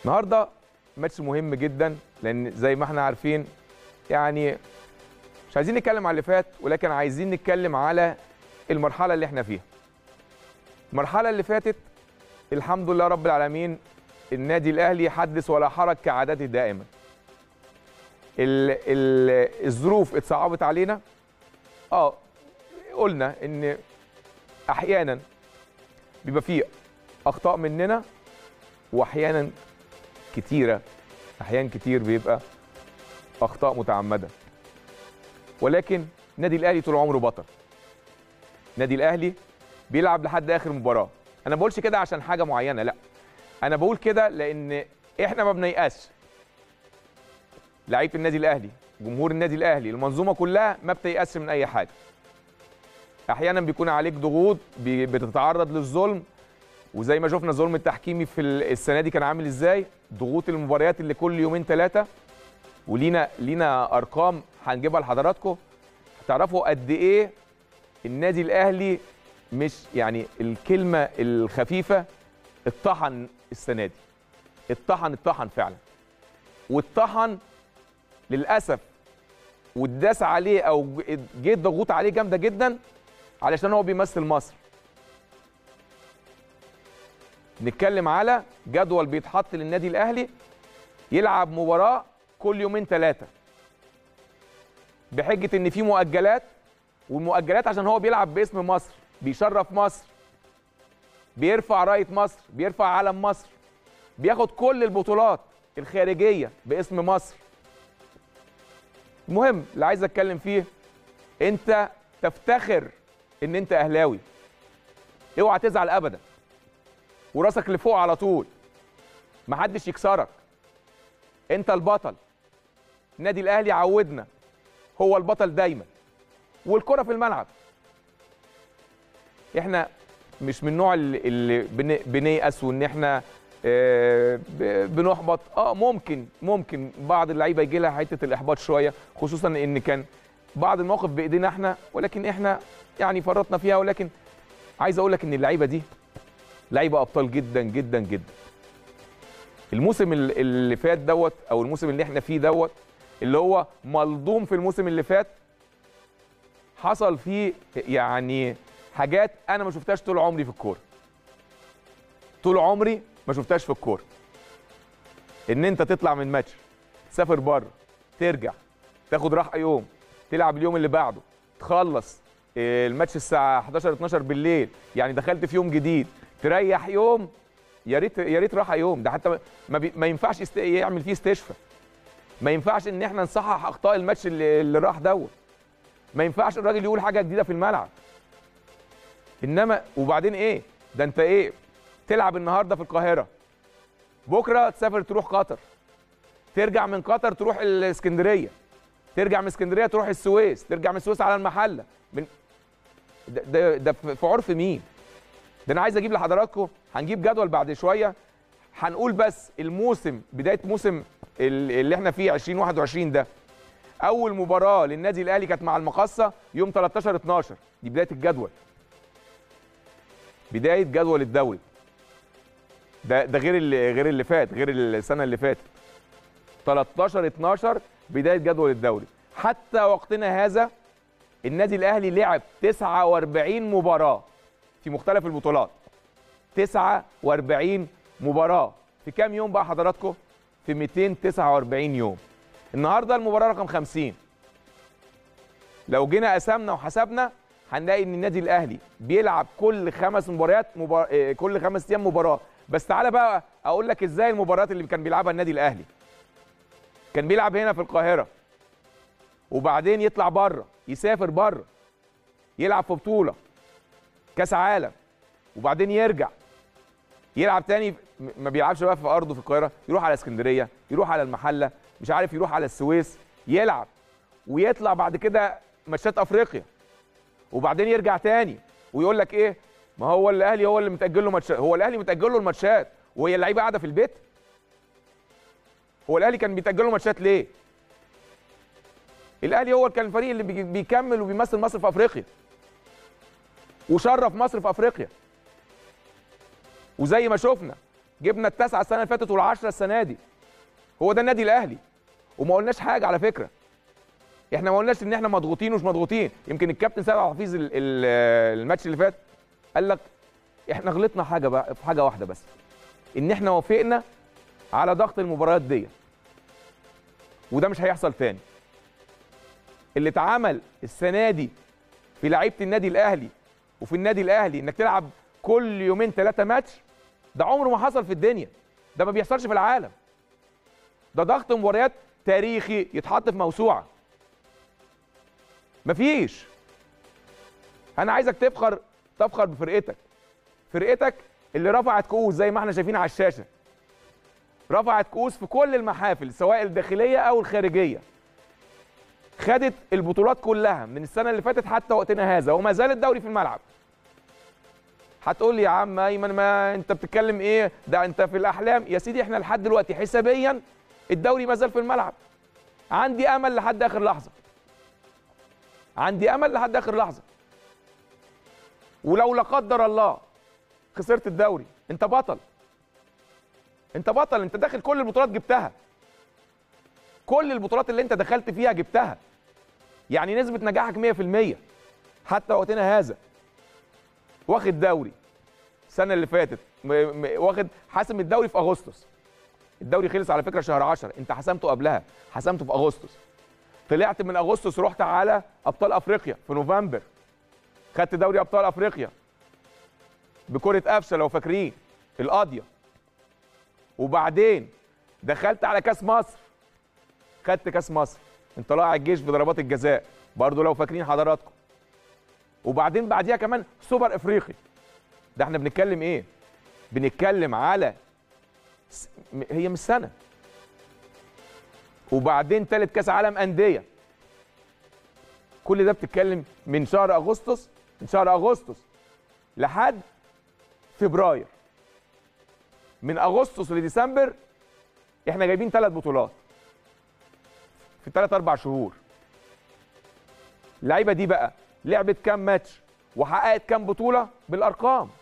النهارده ماتش مهم جدا لان زي ما احنا عارفين يعني مش عايزين نتكلم على اللي فات ولكن عايزين نتكلم على المرحله اللي احنا فيها المرحله اللي فاتت الحمد لله رب العالمين النادي الاهلي حدث ولا حرج كعادته دائما ال ال الظروف اتصعبت علينا اه قلنا ان احيانا بيبقى فيه اخطاء مننا واحيانا كتيره احيان كتير بيبقى اخطاء متعمده ولكن النادي الاهلي طول عمره بطل النادي الاهلي بيلعب لحد اخر مباراه انا ما بقولش كده عشان حاجه معينه لا انا بقول كده لان احنا ما بنيأسش لعيبه النادي الاهلي جمهور النادي الاهلي المنظومه كلها ما بتيأسش من اي حاجه احيانا بيكون عليك ضغوط بي- بتتعرض للظلم وزي ما شفنا الظلم التحكيمي في ال- السنه دي كان عامل ازاي ضغوط المباريات اللي كل يومين ثلاثه ولينا لينا ارقام هنجيبها لحضراتكم هتعرفوا قد ايه النادي الاهلي مش يعني الكلمه الخفيفه اتطحن السنه دي اتطحن اتطحن فعلا واتطحن للاسف واتداس عليه او ج- جه ضغوط عليه جامده جدا علشان هو بيمثل مصر نتكلم على جدول بيتحط للنادي الاهلي يلعب مباراه كل يومين ثلاثه بحجه ان في مؤجلات والمؤجلات عشان هو بيلعب باسم مصر بيشرف مصر بيرفع رايه مصر بيرفع علم مصر بياخد كل البطولات الخارجيه باسم مصر المهم اللي عايز اتكلم فيه انت تفتخر ان انت اهلاوي اوعى تزعل ابدا وراسك لفوق على طول محدش يكسرك انت البطل النادي الاهلي عودنا هو البطل دايما والكره في الملعب احنا مش من النوع اللي, اللي بن- بنيأس وان احنا آه، ب- بنحبط اه ممكن ممكن بعض اللعيبه يجي لها حته الاحباط شويه خصوصا ان كان بعض المواقف بايدينا احنا ولكن احنا يعني فرطنا فيها ولكن عايز اقول لك ان اللعيبه دي لعيبه ابطال جدا جدا جدا الموسم ال- اللي فات دوت او الموسم اللي احنا فيه دوت اللي هو ملضوم في الموسم اللي فات حصل فيه يعني حاجات انا ما شفتهاش طول عمري في الكوره طول عمري ما شفتهاش في الكوره ان انت تطلع من ماتش تسافر بره ترجع تاخد راحه يوم تلعب اليوم اللي بعده تخلص آه، الماتش الساعه 11 12 بالليل يعني دخلت في يوم جديد تريح يوم يا ريت يا ريت راحه يوم ده حتى ما, بي ما ينفعش يست... يعمل فيه استشفاء ما ينفعش ان احنا نصحح اخطاء الماتش اللي, اللي راح دوت ما ينفعش الراجل يقول حاجه جديده في الملعب انما وبعدين ايه ده انت ايه تلعب النهارده في القاهره بكره تسافر تروح قطر ترجع من قطر تروح الاسكندريه ترجع من اسكندريه تروح السويس ترجع من السويس على المحله من ده ده, ده في في عرف مين ده انا عايز اجيب لحضراتكم هنجيب جدول بعد شويه هنقول بس الموسم بدايه موسم ال- اللي احنا فيه 2021 ده اول مباراه للنادي الاهلي كانت مع المقصه يوم 13 12 دي بدايه الجدول بدايه جدول الدوري ده ده غير اللي غير اللي فات غير السنه اللي فاتت 13 12 بدايه جدول الدوري حتى وقتنا هذا النادي الاهلي لعب 49 مباراه في مختلف البطولات 49 مباراه في كام يوم بقى حضراتكم في 249 يوم النهارده المباراه رقم 50 لو جينا قسمنا وحسبنا هنلاقي ان النادي الاهلي بيلعب كل خمس مباريات مبار... آه، كل خمس ايام مباراه بس تعالى بقى اقول لك ازاي المباريات اللي كان بيلعبها النادي الاهلي كان بيلعب هنا في القاهره وبعدين يطلع بره يسافر بره يلعب في بطوله كاس عالم وبعدين يرجع يلعب تاني م- ما بيلعبش بقى في ارضه في القاهره يروح على اسكندريه يروح على المحله مش عارف يروح على السويس يلعب ويطلع بعد كده ماتشات افريقيا وبعدين يرجع تاني ويقول لك ايه ما هو الاهلي هو اللي متاجل له ماتشات هو الاهلي متاجل له الماتشات وهي اللعيبه قاعده في البيت هو الاهلي كان بيتاجل له ماتشات ليه الاهلي هو كان الفريق اللي بي- بيكمل وبيمثل مصر في افريقيا وشرف مصر في افريقيا وزي ما شفنا جبنا التسعه السنه اللي فاتت والعشره السنه دي هو ده النادي الاهلي وما قلناش حاجه على فكره احنا ما قلناش ان احنا مضغوطين ومش مضغوطين يمكن الكابتن سيد عبد الحفيظ ال- ال- الماتش اللي فات قال لك احنا غلطنا حاجه بقى في حاجه واحده بس ان احنا وافقنا على ضغط المباريات دي وده مش هيحصل تاني اللي اتعمل السنه دي في لعيبه النادي الاهلي وفي النادي الاهلي انك تلعب كل يومين ثلاثه ماتش ده عمره ما حصل في الدنيا ده ما بيحصلش في العالم ده ضغط مباريات تاريخي يتحط في موسوعه مفيش انا عايزك تفخر تفخر بفرقتك فرقتك اللي رفعت كؤوس زي ما احنا شايفين على الشاشه رفعت كؤوس في كل المحافل سواء الداخليه او الخارجيه خدت البطولات كلها من السنه اللي فاتت حتى وقتنا هذا وما زال الدوري في الملعب هتقول لي يا عم ايمن ما انت بتتكلم ايه ده انت في الاحلام يا سيدي احنا لحد دلوقتي حسابيا الدوري ما زال في الملعب عندي امل لحد اخر لحظه عندي امل لحد اخر لحظه ولو لا قدر الله خسرت الدوري انت بطل انت بطل انت داخل كل البطولات جبتها كل البطولات اللي انت دخلت فيها جبتها يعني نسبة نجاحك 100% حتى وقتنا هذا واخد دوري السنة اللي فاتت م- م- واخد حاسم الدوري في اغسطس الدوري خلص على فكرة شهر 10 انت حسمته قبلها حسمته في اغسطس طلعت من اغسطس رحت على ابطال افريقيا في نوفمبر خدت دوري ابطال افريقيا بكرة قفشه لو فاكرين القاضية وبعدين دخلت على كاس مصر خدت كاس مصر انت طلع الجيش في ضربات الجزاء برضه لو فاكرين حضراتكم وبعدين بعديها كمان سوبر افريقي ده احنا بنتكلم ايه بنتكلم على س- م- هي مش سنه وبعدين تالت كاس عالم انديه كل ده بتتكلم من شهر اغسطس من شهر اغسطس لحد فبراير من اغسطس لديسمبر احنا جايبين ثلاث بطولات في ثلاث اربع شهور اللعيبه دي بقى لعبت كام ماتش وحققت كام بطوله بالارقام